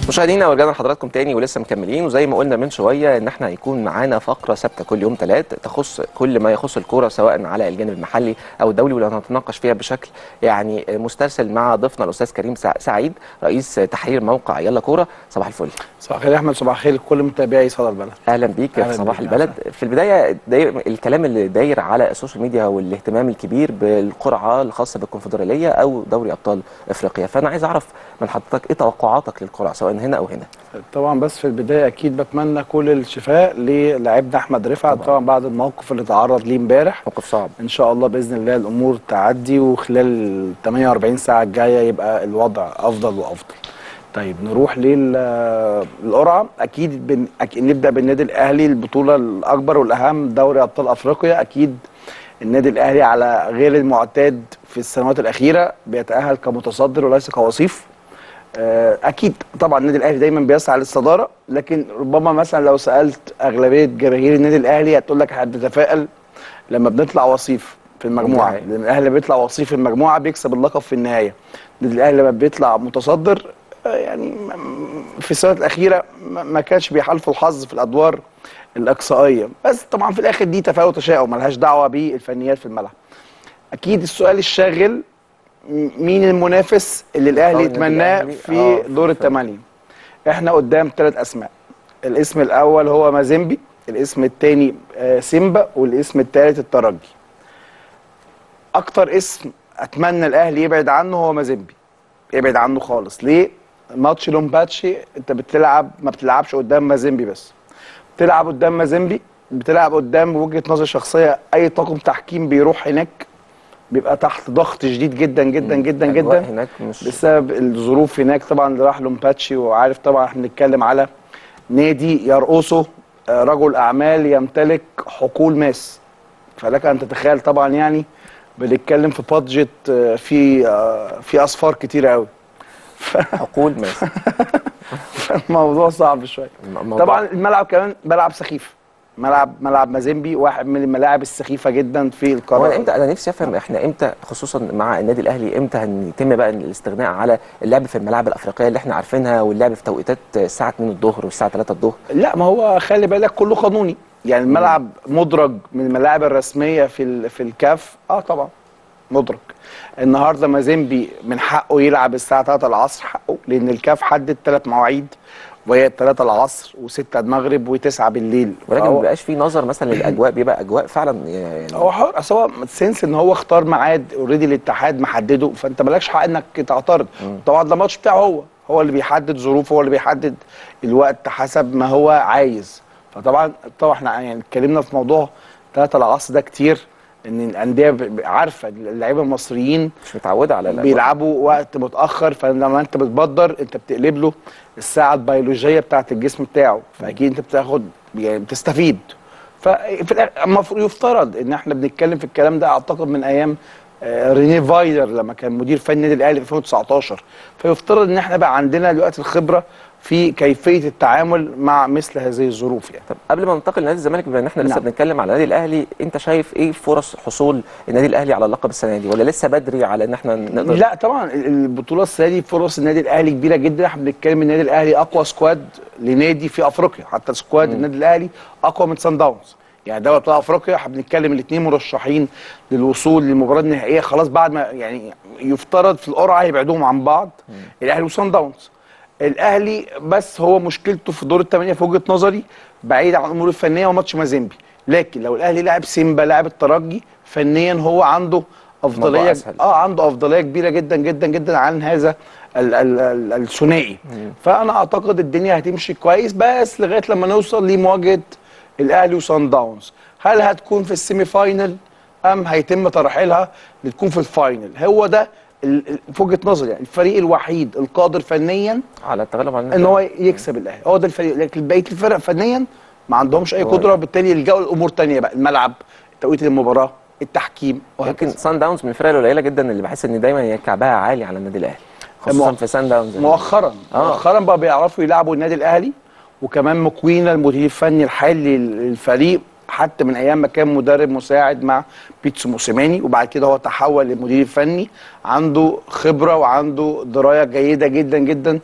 مشاهدينا ورجعنا لحضراتكم تاني ولسه مكملين وزي ما قلنا من شويه ان احنا هيكون معانا فقره ثابته كل يوم ثلاث تخص كل ما يخص الكوره سواء على الجانب المحلي او الدولي واللي هنتناقش فيها بشكل يعني مسترسل مع ضيفنا الاستاذ كريم سع- سعيد رئيس تحرير موقع يلا كوره صباح الفل صباح الخير يا احمد صباح الخير لكل متابعي صدى البلد اهلا بيك أهلاً في صباح بيك، البلد في البدايه داير الكلام اللي داير على السوشيال ميديا والاهتمام الكبير بالقرعه الخاصه بالكونفدراليه او دوري ابطال افريقيا فانا عايز اعرف من حضرتك ايه توقعاتك للقرعه سواء هنا او هنا طبعا بس في البدايه اكيد بتمنى كل الشفاء للاعبنا احمد رفعت طبعاً. طبعا بعد الموقف اللي تعرض ليه امبارح موقف صعب ان شاء الله باذن الله الامور تعدي وخلال ال 48 ساعه الجايه يبقى الوضع افضل وافضل طيب نروح للقرعه اكيد بن... أكيد نبدا بالنادي الاهلي البطوله الاكبر والاهم دوري ابطال افريقيا اكيد النادي الاهلي على غير المعتاد في السنوات الاخيره بيتاهل كمتصدر وليس كوصيف آه، اكيد طبعا النادي الاهلي دايما بيسعى للصداره لكن ربما مثلا لو سالت اغلبيه جماهير النادي الاهلي هتقول لك هتتفائل لما بنطلع وصيف في المجموعه النهاية. لان الاهلي بيطلع وصيف في المجموعه بيكسب اللقب في النهايه النادي الاهلي لما بيطلع متصدر آه، يعني م- في السنوات الاخيره ما ما كانش بيحالفوا الحظ في الادوار الاقصائيه بس طبعا في الاخر دي تفاؤل وتشاؤم ملهاش دعوه بالفنيات في الملعب اكيد السؤال الشاغل م- مين المنافس اللي الاهلي آه، النادي يتمناه الأهلي. في آه، دور في- الثمانيه احنا قدام ثلاث اسماء الاسم الاول هو مازيمبي الاسم الثاني سيمبا والاسم الثالث الترجي اكتر اسم اتمنى الاهلي يبعد عنه هو مازيمبي يبعد عنه خالص ليه ماتش لومباتشي انت بتلعب ما بتلعبش قدام مازيمبي بس بتلعب قدام مازيمبي بتلعب قدام وجهه نظر شخصيه اي طاقم تحكيم بيروح هناك بيبقى تحت ضغط شديد جدا جدا جدا الأجواء جدا هناك مش بسبب الظروف هناك طبعا اللي راح لومباتشي وعارف طبعا احنا بنتكلم على نادي يرقصه آه، رجل اعمال يمتلك حقول ماس فلك ان تتخيل طبعا يعني بنتكلم في بادجت آه، في آه، في اصفار كتيره قوي عقول مثلا فالموضوع صعب شويه الموضوع- طبعا الملعب كمان ملعب سخيف ملعب ملعب مازيمبي واحد من الملاعب السخيفه جدا في هو أنا القاره امتى انا نفسي افهم احنا امتى خصوصا مع النادي الاهلي امتى هنتم بقى الاستغناء على اللعب في الملاعب الافريقيه اللي احنا عارفينها واللعب في توقيتات الساعه 2 الظهر والساعه 3 الظهر لا ما هو خلي بالك كله قانوني يعني الملعب مدرج من الملاعب الرسميه في ال- في الكاف اه طبعا مدرج النهارده مازيمبي من حقه يلعب الساعه 3 العصر حقه لان الكاف حدد ثلاث مواعيد وهي 3 العصر و6 المغرب و9 بالليل ولكن ما فهو- بيبقاش في نظر مثلا للاجواء بيبقى اجواء فعلا يعني هو حر اصل هو سنس ان هو اختار ميعاد اوريدي الاتحاد محدده فانت مالكش حق انك تعترض طبعا ده الماتش بتاعه هو هو اللي بيحدد ظروفه هو اللي بيحدد الوقت حسب ما هو عايز فطبعا طبعا احنا يعني اتكلمنا في موضوع 3 العصر ده كتير ان الانديه ب- ب- عارفه اللعيبه المصريين مش متعوده على الأجواء. بيلعبوا وقت متاخر فلما انت بتبدر انت بتقلب له الساعه البيولوجيه بتاعه الجسم بتاعه فاكيد انت بتاخد يعني بتستفيد ففي الآخر المفروض يفترض ان احنا بنتكلم في الكلام ده اعتقد من ايام آه، رينيه فايلر لما كان مدير فني النادي الاهلي في 2019 فيفترض ان احنا بقى عندنا دلوقتي الخبره في كيفيه التعامل مع مثل هذه الظروف يعني طب قبل ما ننتقل لنادي الزمالك بما ان احنا لسه نعم. بنتكلم على النادي الاهلي انت شايف ايه فرص حصول النادي الاهلي على اللقب السنه دي ولا لسه بدري على ان احنا نقدر لا طبعا ال- البطوله السنه دي فرص النادي الاهلي كبيره جدا احنا بنتكلم النادي الاهلي اقوى سكواد لنادي في افريقيا حتى سكواد النادي الاهلي اقوى من سان داونز يعني دوري ابطال افريقيا احنا بنتكلم الاثنين مرشحين للوصول للمباراه النهائيه خلاص بعد ما يعني يفترض في القرعه هيبعدوهم عن بعض الاهلي وسان داونز الاهلي بس هو مشكلته في دور الثمانيه في وجهه نظري بعيد عن الامور الفنيه وماتش مازيمبي لكن لو الاهلي لعب سيمبا لعب الترجي فنيا هو عنده افضليه أسهل. اه عنده افضليه كبيره جدا جدا جدا عن هذا ال- ال- ال- الثنائي فانا اعتقد الدنيا هتمشي كويس بس لغايه لما نوصل لمواجهه الاهلي وصن داونز هل هتكون في السيمي فاينل ام هيتم ترحيلها لتكون في الفاينل هو ده ال- ال- في وجهه نظري يعني الفريق الوحيد القادر فنيا على التغلب على ان هو يكسب الاهلي هو ده الفريق لكن بقيه الفرق فنيا ما عندهمش اي هو- قدره وبالتالي يلجأوا لامور تانية بقى الملعب توقيت المباراه التحكيم يمكن وهكذا سان داونز من الفرق القليله جدا اللي بحس ان دايما هي كعبها عالي على النادي الاهلي خصوصا مؤ- في سان داونز مؤخرا آه. مؤخرا بقى بيعرفوا يلعبوا النادي الاهلي وكمان مكوينه المدير الفني الحالي للفريق حتى من ايام ما كان مدرب مساعد مع بيتسو موسيماني وبعد كده هو تحول للمدير الفني عنده خبره وعنده درايه جيده جدا جدا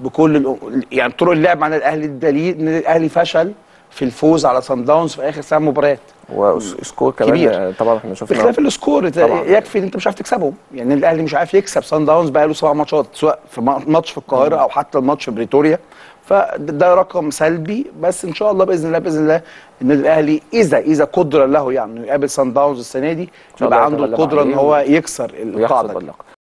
بكل الأ- يعني طرق اللعب مع النادي الاهلي الدليل ان النادي الاهلي فشل في الفوز على سان داونز في اخر سبع مباريات وسكور كمان كبير. آه، طبعا احنا شفنا بخلاف السكور ت- طبعاً. يكفي ان انت مش عارف تكسبهم يعني النادي الاهلي مش عارف يكسب سان داونز بقى له سبع ماتشات سواء في ما- ماتش في القاهره او حتى الماتش في بريتوريا فده رقم سلبي بس ان شاء الله باذن الله باذن الله النادي الاهلي اذا اذا قدر له يعني انه يقابل سان داونز السنه دي شاء الله يبقى عنده يتغلب القدره ان عليه هو يكسر ويحصد القاعده دي. اللقب